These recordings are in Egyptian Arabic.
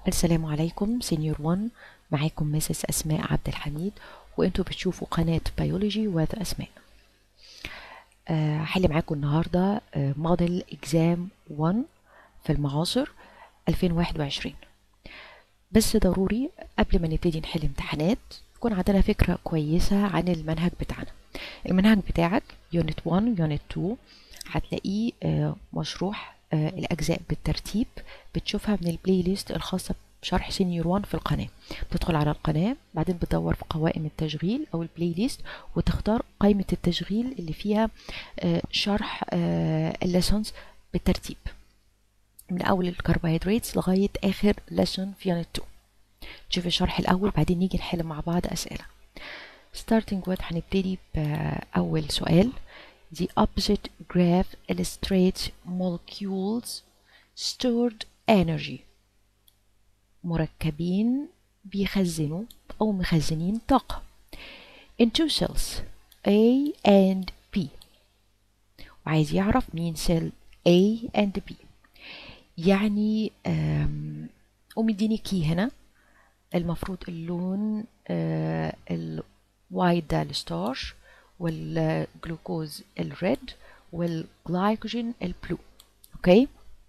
السلام عليكم سينيور 1 معاكم ميسس أسماء عبد الحميد وانتوا بتشوفوا قناة بيولوجي وذ أسماء آه، هحل معاكم النهاردة موديل اكزام 1 في المعاصر 2021 بس ضروري قبل ما نبتدي نحل امتحانات يكون عندنا فكرة كويسة عن المنهج بتاعنا المنهج بتاعك يونت 1 يونت 2 هتلاقيه آه، مشروح آه، الأجزاء بالترتيب بتشوفها من البلاي ليست الخاصة بشرح سينيور 1 في القناة بتدخل على القناة بعدين بتدور في قوائم التشغيل أو البلاي ليست وتختار قائمة التشغيل اللي فيها آه، شرح الليسونز بالترتيب من أول الكربوهيدرات لغاية آخر ليسون في يونت 2 تشوف الشرح الأول بعدين نيجي نحل مع بعض أسئلة starting with هنبتدي بأول سؤال The opposite graph illustrates molecules stored energy مركبين بيخزنوا أو مخزنين طاقة in two cells A and B وعايز يعرف مين سيل A and B يعني ومديني كي هنا المفروض اللون آه الوايت ده الستارش والجلوكوز الريد والجلايكوجين البلو اوكي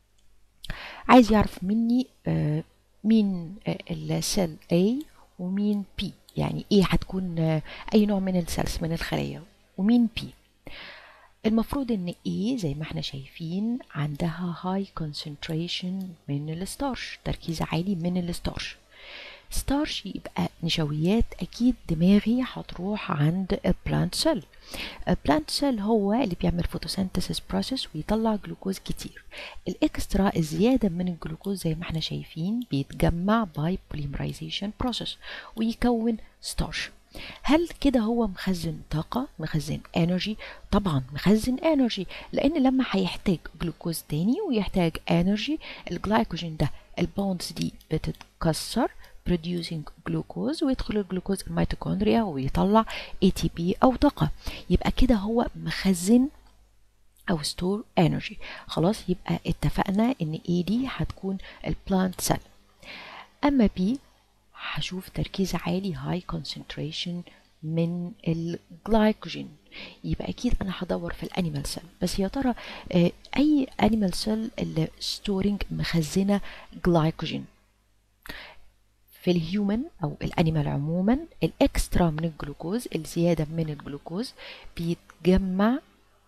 عايز يعرف مني آه مين آه السيل A ومين P يعني ايه هتكون آه اي نوع من السيلز من الخلايا ومين P المفروض ان A زي ما احنا شايفين عندها high concentration من الستارش تركيز عالي من الستارش ستارش يبقى نشويات اكيد دماغي هتروح عند البلانت سيل البلانت سيل هو اللي بيعمل فوتوسينثيسيس بروسيس ويطلع جلوكوز كتير الاكسترا الزياده من الجلوكوز زي ما احنا شايفين بيتجمع باي بوليمرايزيشن بروسيس ويكون ستارش هل كده هو مخزن طاقة مخزن انرجي طبعا مخزن انرجي لان لما هيحتاج جلوكوز تاني ويحتاج انرجي الجلايكوجين ده البوندز دي بتتكسر producing glucose ويدخل الجلوكوز الميتوكوندريا ويطلع ATP أو طاقة يبقى كده هو مخزن أو ستور انرجي خلاص يبقى اتفقنا إن A دي هتكون البلانت سيل أما B هشوف تركيز عالي high concentration من الجلايكوجين يبقى اكيد انا هدور في الانيمال سيل بس يا ترى اي انيمال سيل اللي ستورنج مخزنه جلايكوجين في الهيومن او الانيمال عموما الاكسترا من الجلوكوز الزياده من الجلوكوز بيتجمع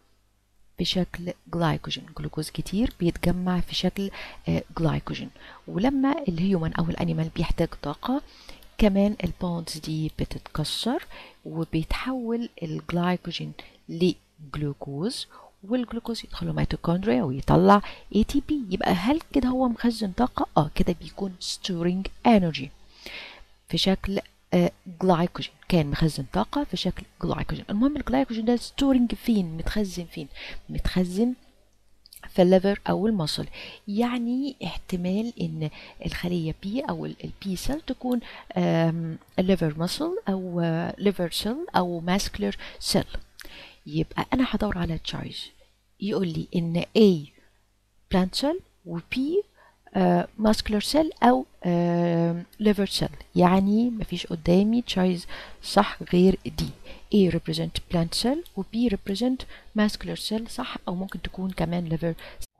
بشكل جلايكوجين جلوكوز كتير بيتجمع في شكل جلايكوجين ولما الهيومن او الانيمال بيحتاج طاقه كمان البوندز دي بتتكسر وبيتحول الجلايكوجين لجلوكوز والجلوكوز يدخل ميتوكوندريا ويطلع ATP يبقى هل كده هو مخزن طاقة؟ اه كده بيكون storing energy في شكل جلايكوجين uh, كان مخزن طاقة في شكل جلايكوجين المهم الجلايكوجين ده ستورنج فين متخزن فين متخزن في الليفر او المصل يعني احتمال ان الخليه بي او البي سيل تكون الليفر مصل او ليفر سيل او ماسكولار سيل يبقى انا هدور على تشارج يقول لي ان A plant cell و P ماسكولار سيل او ليفر سيل يعني مفيش قدامي تشايز صح غير دي A represent plant cell و B represent muscular cell صح او ممكن تكون كمان liver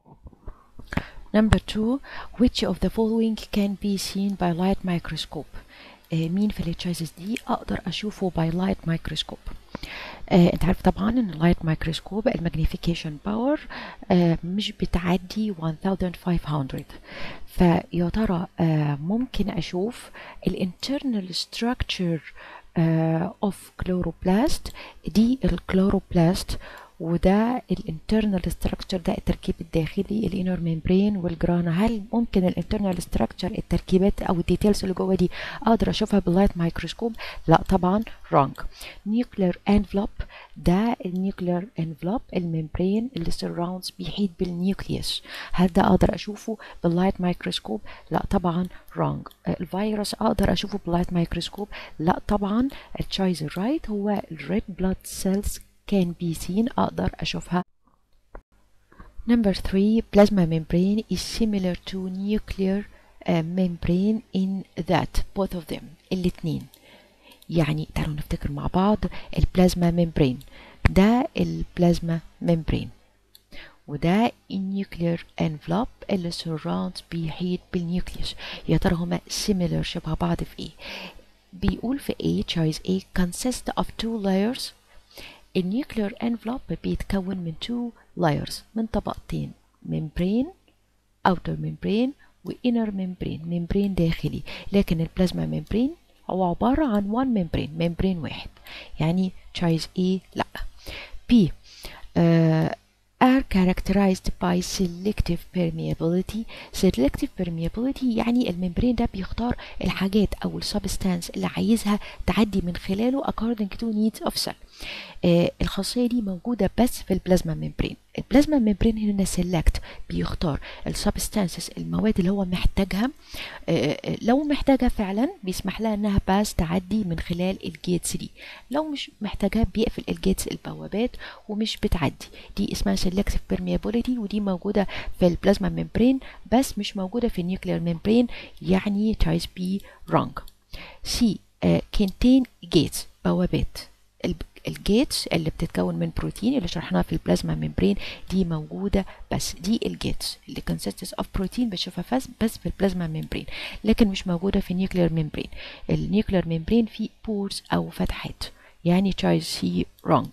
number two which of the following can be seen by light microscope آه مين في التشايزز دي اقدر اشوفه by light microscope آه انت عارف طبعا ان اللايت مايكروسكوب الماجنيفيكيشن باور آه مش بتعدي 1500 فيا ترى آه ممكن اشوف الانترنال ستراكشر اوف كلوروبلاست دي الكلوروبلاست وده الانترنال ستراكشر ده التركيب الداخلي الانر ميمبرين والجرانا هل ممكن الانترنال ستراكشر التركيبات او الديتيلز اللي جوه دي اقدر اشوفها باللايت مايكروسكوب لا طبعا wrong نيوكلير انفلوب ده النيوكلير انفلوب الممبرين اللي سراوندز بيحيط بالنيوكليوس هل ده اقدر اشوفه باللايت مايكروسكوب لا طبعا wrong الفيروس اقدر اشوفه باللايت مايكروسكوب لا طبعا التشايز الرايت هو الريد بلاد سيلز can be seen أقدر أشوفها Number three, plasma membrane is similar to nuclear uh, membrane in that both of them الاتنين يعني تعالوا نفتكر مع بعض البلازما ممبرين ده البلازما ممبرين وده النيوكلير انفلوب اللي surrounds بيحيط بالنيوكليوس يا ترى هما similar شبه بعض في ايه بيقول في A choice A consists of two layers النيوكلير انفلوب بيتكون من two layers من طبقتين membrane outer membrane و inner membrane membrane داخلي لكن البلازما membrane هو عبارة عن one membrane membrane واحد يعني choice A لا B uh, are characterized by selective permeability selective permeability يعني الممبرين ده بيختار الحاجات او السبستانس اللي عايزها تعدي من خلاله according to needs of cell آه الخاصية دي موجودة بس في البلازما ممبرين البلازما ممبرين هنا سيلكت بيختار السبستانسز المواد اللي هو محتاجها آه لو محتاجها فعلا بيسمح لها انها باس تعدي من خلال الجيتس دي لو مش محتاجها بيقفل الجيتس البوابات ومش بتعدي دي اسمها سيلكتيف بيرميابيليتي ودي موجودة في البلازما ممبرين بس مش موجودة في النيوكلير ممبرين يعني تشايس بي wrong سي contain gates بوابات الجيتس اللي بتتكون من بروتين اللي شرحناها في البلازما ممبرين دي موجودة بس دي الجيتس اللي consists of بروتين بشوفها بس بس في البلازما ممبرين لكن مش موجودة في النيوكلير ممبرين النيوكلير ممبرين فيه بورز أو فتحات يعني choice C wrong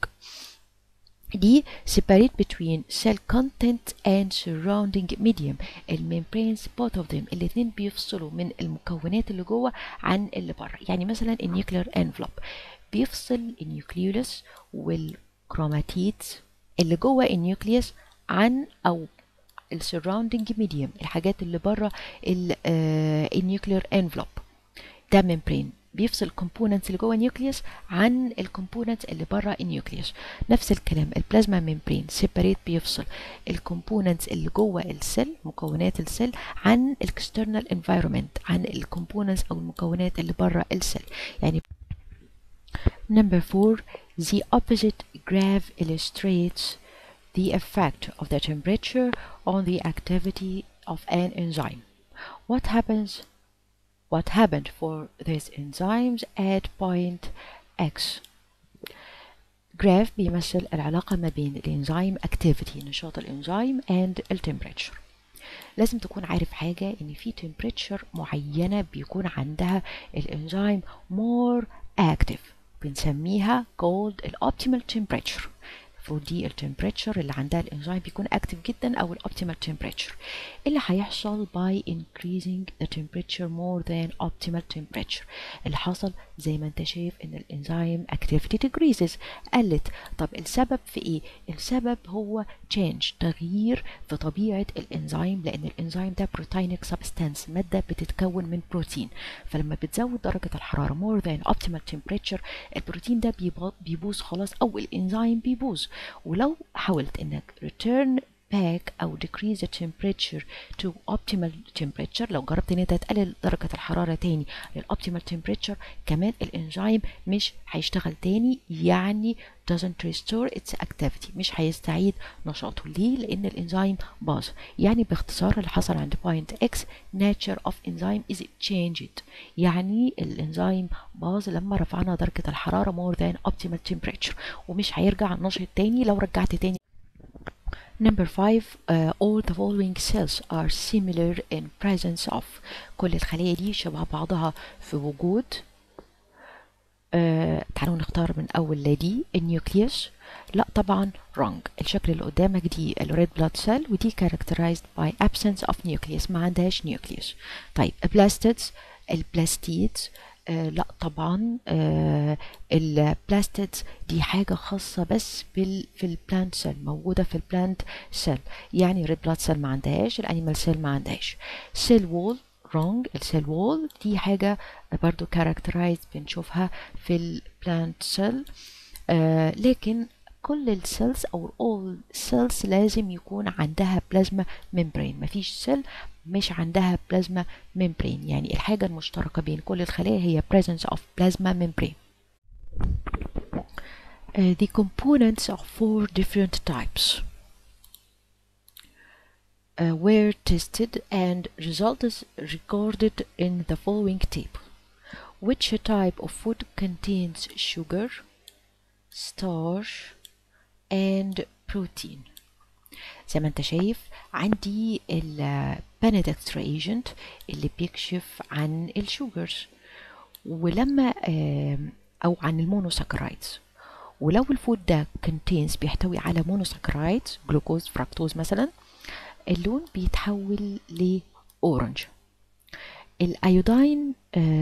دي separate between cell content and surrounding medium الممبرينز both of them الاتنين بيفصلوا من المكونات اللي جوه عن اللي بره يعني مثلا النيوكلير انفلوب بيفصل النيوكليولس والكروماتيد اللي جوه النيوكليوس عن او السراوندنج ميديوم الحاجات اللي بره النيوكلير انفلوب ده ممبرين بيفصل الكومبوننتس اللي جوه النيوكليوس عن الكومبوننتس اللي بره النيوكليوس نفس الكلام البلازما ممبرين سيبريت بيفصل الكومبوننتس اللي جوه السيل مكونات السيل عن الاكسترنال انفايرمنت عن الكومبوننتس او المكونات اللي بره السيل يعني Number four, the opposite graph illustrates the effect of the temperature on the activity of an enzyme. What happens? What happened for these enzymes at point X? graph بيمثل العلاقة ما بين الانزيم activity نشاط الانزيم and التمبريتشر لازم تكون عارف حاجة ان في temperature معينة بيكون عندها الانزيم more active بنسميها called الoptimal temperature فدي التمبريتشر اللي عندها الانزيم بيكون اكتف جدا او الاوبتيمال تمبريتشر اللي هيحصل by increasing the temperature more than optimal temperature اللي حصل زي ما انت شايف ان الانزيم activity decreases قلت طب السبب في ايه السبب هو change تغيير في طبيعة الانزيم لان الانزيم ده بروتينيك سبستانس مادة بتتكون من بروتين فلما بتزود درجة الحرارة more than optimal temperature البروتين ده بيبوظ خلاص او الانزيم بيبوظ ولو حاولت انك return back او decrease the temperature to optimal temperature لو جربت ان انت تقلل درجة الحرارة تاني للoptimal temperature كمان الانزيم مش هيشتغل تاني يعني doesn't restore its activity مش هيستعيد نشاطه ليه لان الانزيم باظ يعني باختصار اللي حصل عند point x nature of enzyme is changed يعني الانزيم باظ لما رفعنا درجة الحرارة more than optimal temperature ومش هيرجع نشط تاني لو رجعت تاني Number five, uh, all the following cells are similar in presence of كل الخلايا دي شبه بعضها في وجود uh, تعالوا نختار من أول لدي النيوكليوس لا طبعا wrong الشكل اللي قدامك دي الريد بلاد سيل ودي characterized by absence of nucleus ما عندهاش نيوكليوس طيب البلاستيدز البلاستيدز آه لا طبعا آه البلاستيدز دي حاجة خاصة بس بال في البلانت سيل موجودة في البلانت سيل يعني ريد بلاد سيل ما عندهاش الانيمال سيل ما عندهاش سيل وول wrong السيل وول دي حاجة برضو characterized بنشوفها في البلانت سيل آه لكن كل السيلز او all cells لازم يكون عندها بلازما ممبرين مفيش سيل مش عندها بلازما ممبرين يعني الحاجة المشتركة بين كل الخلايا هي presence of plasma membrane uh, the components are four different types uh, were tested and results recorded in the following table. Which type of food contains sugar, starch, and protein? زي ما انت شايف عندي ال Benedict reagent اللي بيكشف عن الشوجرز ولما او عن المونوساكرايدز ولو الفود ده contains بيحتوي على مونوساكرايدز جلوكوز فركتوز مثلا اللون بيتحول لأورنج الايودين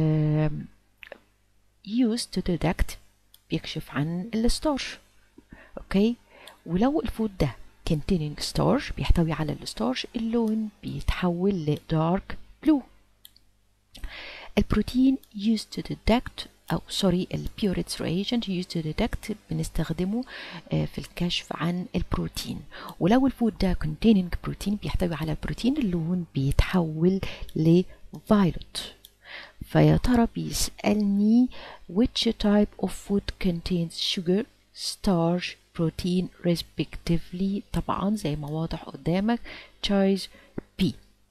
used to detect بيكشف عن الستارش اوكي ولو الفود ده containing starch بيحتوي على الستارش اللون بيتحول لدارك بلو البروتين used to detect أو سوري البيوريتس reagent used to detect بنستخدمه في الكشف عن البروتين ولو الفود ده containing بروتين بيحتوي على البروتين اللون بيتحول لفايلوت فيا ترى بيسألني which type of food contains sugar, starch, protein respectively طبعا زي ما واضح قدامك choice B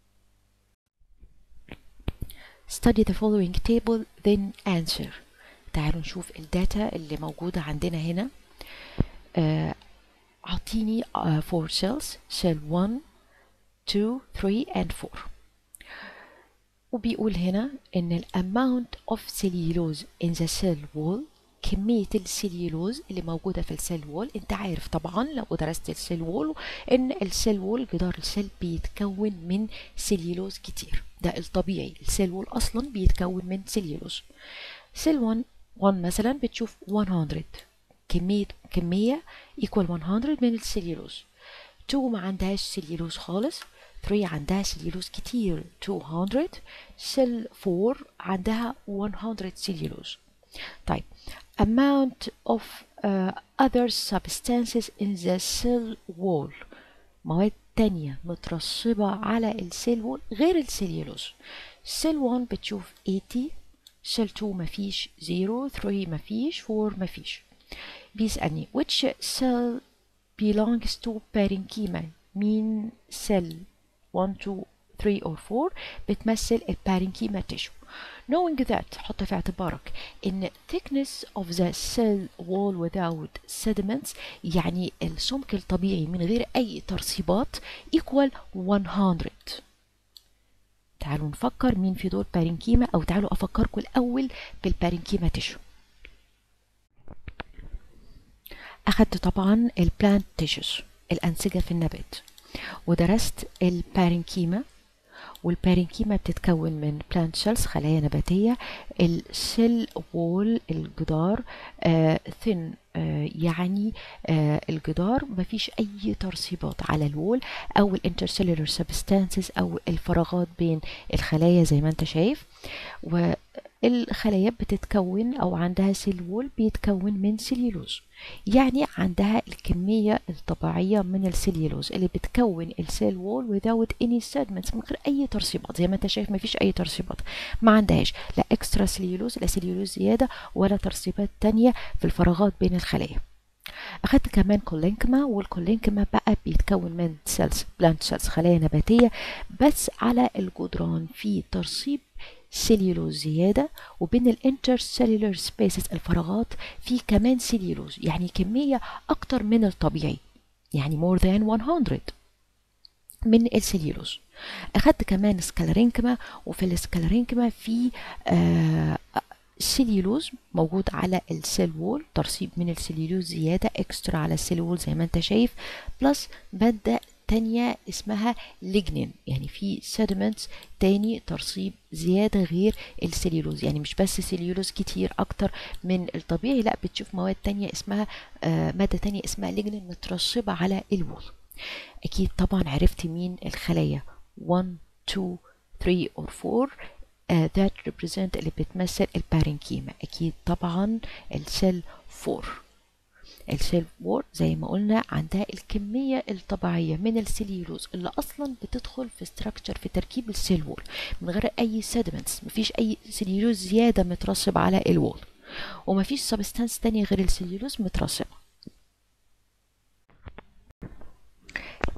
study the following table then answer تعالوا نشوف الداتا اللي موجودة عندنا هنا uh, أعطيني uh, four cells cell 1 2 3 and 4 وبيقول هنا إن ال amount of cellulose in the cell wall كمية السليولوز اللي موجودة في السيل وول انت عارف طبعا لو درست السيل وول ان السيل وول جدار السيل بيتكون من سليولوز كتير ده الطبيعي السيل وول اصلا بيتكون من سليولوز سيل 1 1 مثلا بتشوف 100 كمية كمية equal 100 من السليولوز 2 ما عندهاش سليولوز خالص 3 عندها سليولوز كتير 200 سيل 4 عندها 100 سليولوز طيب amount of uh, other substances in the cell wall مواد تانية مترسبة على السيل وول غير السليولوز سيل 1 بتشوف 80 سيل 2 مفيش 0 3 مفيش 4 مفيش بيسألني which cell belongs to parenchyma مين cell 1 2 3 or 4 بتمثل البارنكيما تيشو knowing that حط في اعتبارك ان thickness of the cell wall without sediments يعني السمك الطبيعي من غير اي ترسيبات equal 100 تعالوا نفكر مين في دول بارنكيما او تعالوا افكركم الاول بالبارنكيما تيشو اخدت طبعا البلانت تيشوز الانسجه في النبات ودرست البارنكيما والبارنكيما بتتكون من بلانت سيلز خلايا نباتية السيل وول الجدار آه ثن آه يعني آه الجدار مفيش أي ترسيبات على الوول أو الانترسيلولر سبستانسز أو الفراغات بين الخلايا زي ما أنت شايف والخلايا بتتكون أو عندها سيل وول بيتكون من سليولوز يعني عندها الكمية الطبيعية من السليولوز اللي بتكون السيل وول without any sediments من غير أي ترسيبات زي ما أنت شايف مفيش أي ترسيبات ما عندهاش لا اكسترا سليولوز لا سليولوز زيادة ولا ترسيبات تانية في الفراغات بين الخلايا أخدت كمان كولينكما والكولينكما بقى بيتكون من سيلز بلانت سيلز خلايا نباتية بس على الجدران في ترسيب سيليولوز زيادة وبين الانترسيلولر سبيسز الفراغات في كمان سيليولوز يعني كمية أكتر من الطبيعي يعني more than 100 من السيليولوز أخدت كمان سكالرينكما وفي السكالرينكما في آه سيليولوز موجود على السيل وول ترسيب من السيليولوز زيادة اكسترا على السيل وول زي ما انت شايف بلس مادة تانية اسمها ليجنين يعني في سيدمنتس تاني ترسيب زيادة غير السليولوز يعني مش بس سليولوز كتير أكتر من الطبيعي لا بتشوف مواد تانية اسمها آه مادة تانية اسمها ليجنين مترسبة على الوول أكيد طبعا عرفت مين الخلايا 1 2 3 or 4 uh, that represent اللي بتمثل البارنكيما أكيد طبعا السيل 4 السيل وور زي ما قلنا عندها الكمية الطبيعية من السليولوز اللي أصلا بتدخل في ستراكشر في تركيب السيل وول من غير أي سيدمنتس مفيش أي سليولوز زيادة مترسب على الوول ومفيش سبستانس تانية غير السليولوز مترسبة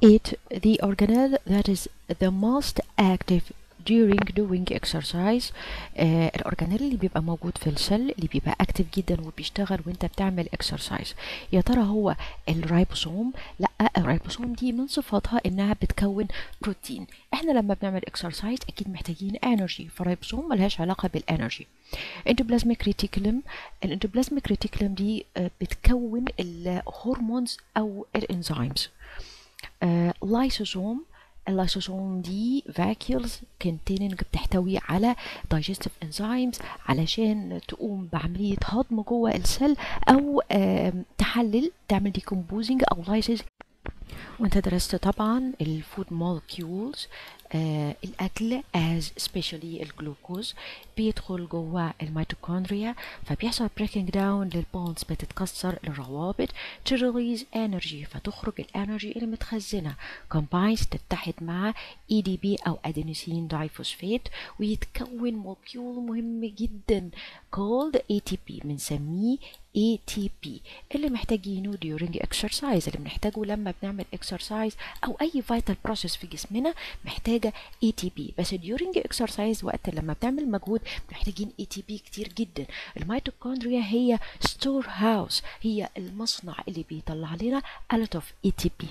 8 the organelle that is the most active during doing exercise آه الأورجانيل اللي بيبقى موجود في السل اللي بيبقى اكتف جدا وبيشتغل وانت بتعمل exercise يا ترى هو الرايبوسوم لا الرايبوسوم دي من صفاتها انها بتكون بروتين احنا لما بنعمل exercise اكيد محتاجين انرجي فالرايبوسوم ملهاش علاقة بالانرجي اندوبلازميك ريتيكولم الاندوبلازميك ريتيكولم دي آه بتكون الهرمونز او الانزيمز آه لايسوسوم اللايسوسوم دي فاكيولز containing بتحتوي على digestive enzymes علشان تقوم بعملية هضم جوه السل أو تحلل تعمل decomposing أو lysis وانت درست طبعا الفود molecules آه الاكل as especially الجلوكوز بيدخل جوه الميتوكوندريا فبيحصل breaking down للبونز بتتكسر الروابط to release energy فتخرج الانرجي اللي متخزنه combines تتحد مع ADP او ادينوسين دايفوسفات ويتكون مولكيول مهم جدا called ATP بنسميه ATP اللي محتاجينه during exercise اللي بنحتاجه لما بنعمل exercise أو أي vital process في جسمنا محتاجة ATP بس during exercise وقت لما بنعمل مجهود محتاجين ATP كتير جدا الميتوكوندريا هي store house هي المصنع اللي بيطلع لنا a lot of ATP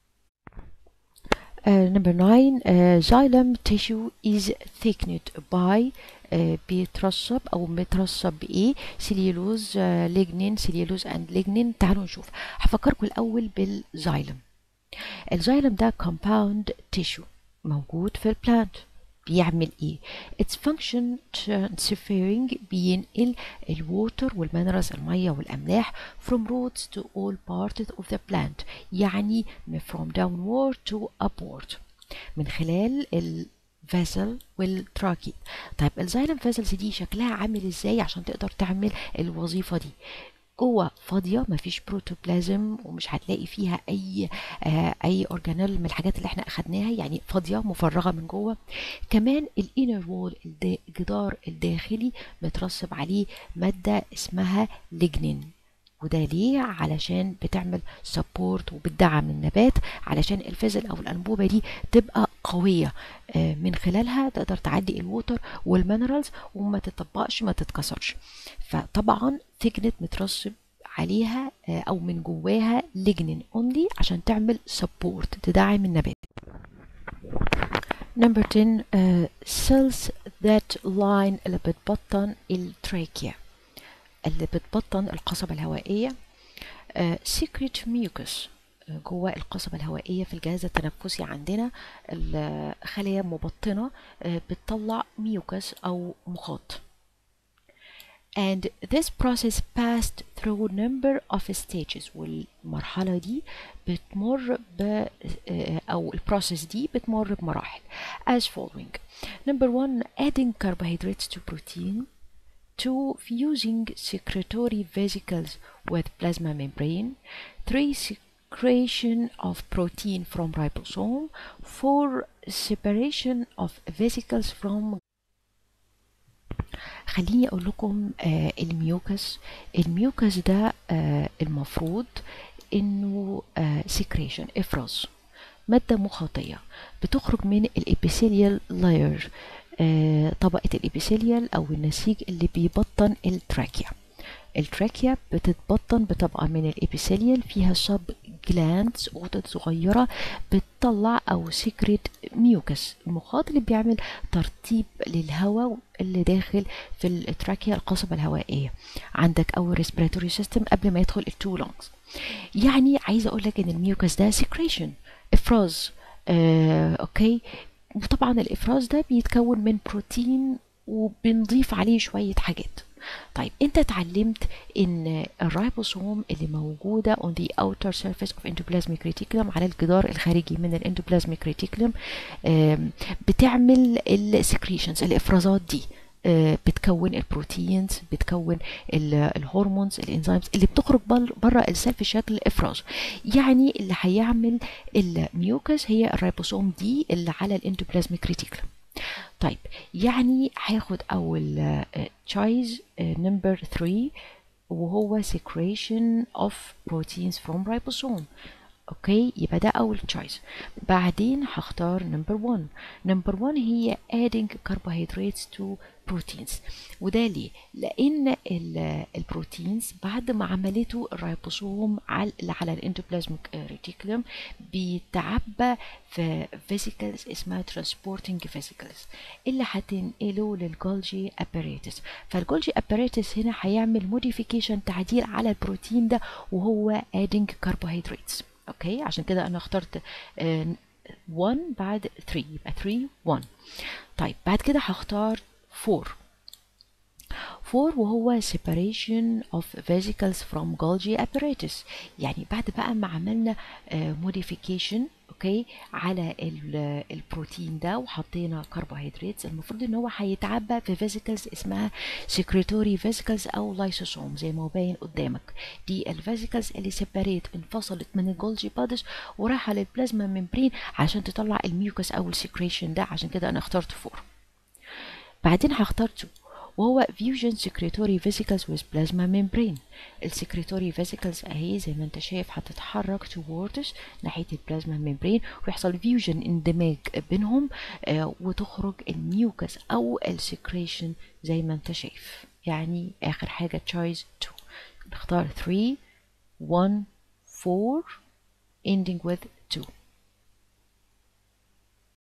Uh, number nine, uh, xylem tissue is thickened by uh, بيترسب او مترسب بايه سليلوز ليجنين سليلوز اند ليجنين تعالوا نشوف هفكركم الاول بالزايلم الزايلم ده compound tissue موجود في البلانت بيعمل ايه its function transferring بينقل الووتر والمينرالز الميه والاملاح from roots to all parts of the plant يعني from downward to upward من خلال ال فيزل والتراكي طيب الزايلم فيزلز دي شكلها عامل ازاي عشان تقدر تعمل الوظيفه دي جوه فاضيه مفيش بروتوبلازم ومش هتلاقي فيها اي آه اي اورجانيل من الحاجات اللي احنا اخدناها يعني فاضيه مفرغه من جوه كمان الانر وول الجدار الداخلي مترسب عليه ماده اسمها ليجنين وده ليه علشان بتعمل سبورت وبتدعم النبات علشان الفزل او الانبوبه دي تبقى قويه آه من خلالها تقدر تعدي الووتر والمينرالز وما تطبقش ما تتكسرش فطبعا ثيكنت مترسب عليها آه او من جواها ليجنين اونلي عشان تعمل سبورت تدعم النبات نمبر 10 uh, cells that line اللي بتبطن التراكيا اللي بتبطن القصبة الهوائية سيكريت ميوكس جوه القصبة الهوائية في الجهاز التنفسي عندنا الخلايا مبطنة بتطلع ميوكس أو مخاط and this process passed through number of stages والمرحلة دي بتمر ب أو البروسيس دي بتمر بمراحل as following number one adding carbohydrates to protein two fusing secretory vesicles with plasma membrane three secretion of protein from ribosome four separation of vesicles from خليني اقول لكم آه الميوكس الميوكس ده آه المفروض انه آه سكريشن افراز ماده مخاطيه بتخرج من الابيثيليال لاير آه طبقه الابيثيليال او النسيج اللي بيبطن التراكيا التراكيا بتتبطن بطبقة من الإبيثيليال فيها سب جلاندز غدد صغيرة بتطلع أو سكريت ميوكس المخاط اللي بيعمل ترطيب للهواء اللي داخل في التراكيا القصبة الهوائية عندك أول ريسبيراتوري سيستم قبل ما يدخل التو لونجز يعني عايزة أقول لك إن الميوكس ده سكريشن إفراز آه، أوكي وطبعا الإفراز ده بيتكون من بروتين وبنضيف عليه شوية حاجات طيب انت اتعلمت ان الرايبوسوم اللي موجودة on the outer surface of endoplasmic reticulum على الجدار الخارجي من الاندوبلازميك ريتيكولم بتعمل السكريشنز الافرازات دي بتكون البروتينز بتكون الهرمونز الانزيمز اللي بتخرج بره السيل في شكل افراز يعني اللي هيعمل الميوكس هي الرايبوسوم دي اللي على الاندوبلازميك ريتيكولم طيب يعني هاخد اول تشايز نمبر 3 وهو secretion of proteins from ribosome اوكي يبقى ده اول تشويس بعدين هختار نمبر 1 نمبر 1 هي adding carbohydrates to proteins وده ليه لان البروتينز بعد ما عملته الريبوسوم على على الاندوبلازميك ريتيكولوم بيتعبى في فيسيكلز اسمها ترانسبورتنج فيسيكلز اللي هتنقله للجولجي اباريتس فالجولجي اباريتس هنا هيعمل موديفيكيشن تعديل على البروتين ده وهو adding carbohydrates اوكي عشان كده انا اخترت 1 بعد 3 يبقى 3 1 طيب بعد كده هختار 4 4 وهو separation of vesicles from Golgi apparatus يعني بعد بقى ما عملنا modification اوكي على البروتين ده وحطينا كربوهيدرات المفروض ان هو هيتعبى في فيزيكلز اسمها سكريتوري فيزيكلز او لايسوسوم زي ما هو باين قدامك دي الفيزيكلز اللي سيباريت انفصلت من الجولجي بادش ورايحه للبلازما ممبرين عشان تطلع الميوكس او السكريشن ده عشان كده انا اخترت 4 بعدين هختار 2 وهو fusion secretory vesicles with plasma membrane السكريتوري vesicles اهي زي ما انت شايف هتتحرك towards ناحية البلازما ممبرين ويحصل fusion اندماج بينهم آه وتخرج الميوكس او السكريشن زي ما انت شايف يعني اخر حاجة choice 2 نختار 3 1 4 ending with 2